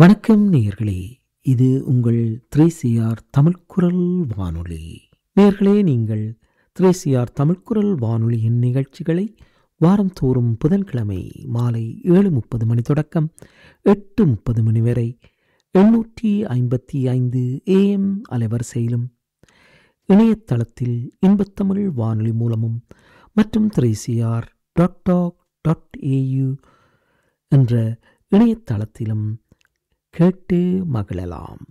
வணக்கம் நேயர்களே இது உங்கள் த்ரேசியார் தமிழ்குரல் வானொலி நேயர்களே நீங்கள் த்ரேசியார் தமிழ்குரல் வானொலியின் நிகழ்ச்சிகளை வாரந்தோறும் புதன்கிழமை மாலை ஏழு முப்பது மணி தொடக்கம் எட்டு முப்பது மணி வரை எண்ணூற்றி ஐம்பத்தி ஐந்து ஏஎம் அலைவரிசையிலும் இணையதளத்தில் இன்பத்தமிழ் வானொலி மூலமும் மற்றும் த்ரேசியார் டாட் டாக் டாட் ஏயு என்ற இணையதளத்திலும் கேட்டு மகிழலாம்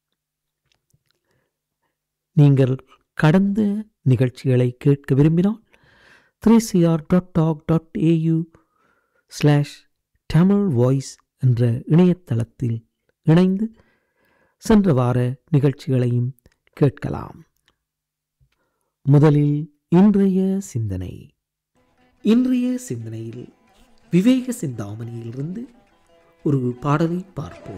நீங்கள் கடந்த நிகழ்ச்சிகளை கேட்க விரும்பினால் த்ரீ சிஆர் டாட் டாக் dot A U slash Tamil voice என்ற இணையதளத்தில் இணைந்து சென்ற வார நிகழ்ச்சிகளையும் கேட்கலாம் முதலில் இன்றைய சிந்தனை இன்றைய சிந்தனையில் விவேக சிந்தாமணியிலிருந்து ஒரு பாடலை பார்ப்போம்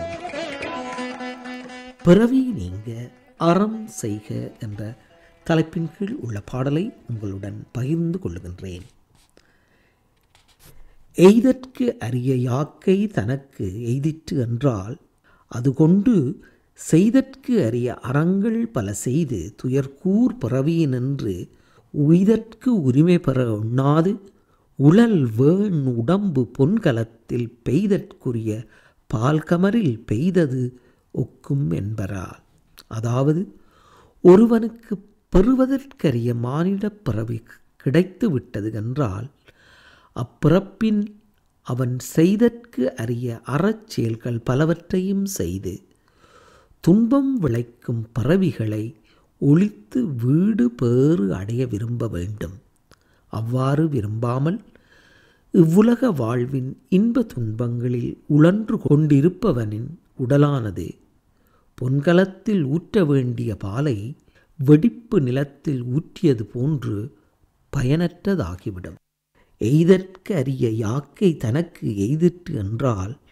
பிறவி நீங்க அறம் செய்க என்ற தலைப்பின் கீழ் உள்ள பாடலை உங்களுடன் பகிர்ந்து கொள்ளுகின்றேன் எய்தற்கு அரிய யாக்கை தனக்கு எய்திற்று என்றால் அது கொண்டு செய்தற்கு அரிய அறங்கள் பல செய்து துயர்கூர் பிறவியினின்று உய்தற்கு உரிமை பெற உண்ணாது உழல் வேண் உடம்பு பொன்கலத்தில் பெய்தற்குரிய பால்கமரில் பெய்தது ஒக்கும் என்பரால் அதாவது ஒருவனுக்கு பெறுவதற்கரிய மானிடப் பிறவி கிடைத்து விட்டது என்றால் அப்பிறப்பின் அவன் செய்தற்கு அரிய அறச்செயல்கள் பலவற்றையும் செய்து துன்பம் விளைக்கும் பிறவிகளை ஒழித்து வீடு பேறு அடைய விரும்ப வேண்டும் அவ்வாறு விரும்பாமல் இவ்வுலக வாழ்வின் இன்ப துன்பங்களில் உழன்று கொண்டிருப்பவனின் உடலானது பொன்கலத்தில் ஊற்ற வேண்டிய பாலை வெடிப்பு நிலத்தில் ஊற்றியது போன்று பயனற்றதாகிவிடும் எய்தற்கு அரிய யாக்கை தனக்கு எய்திற்று என்றால்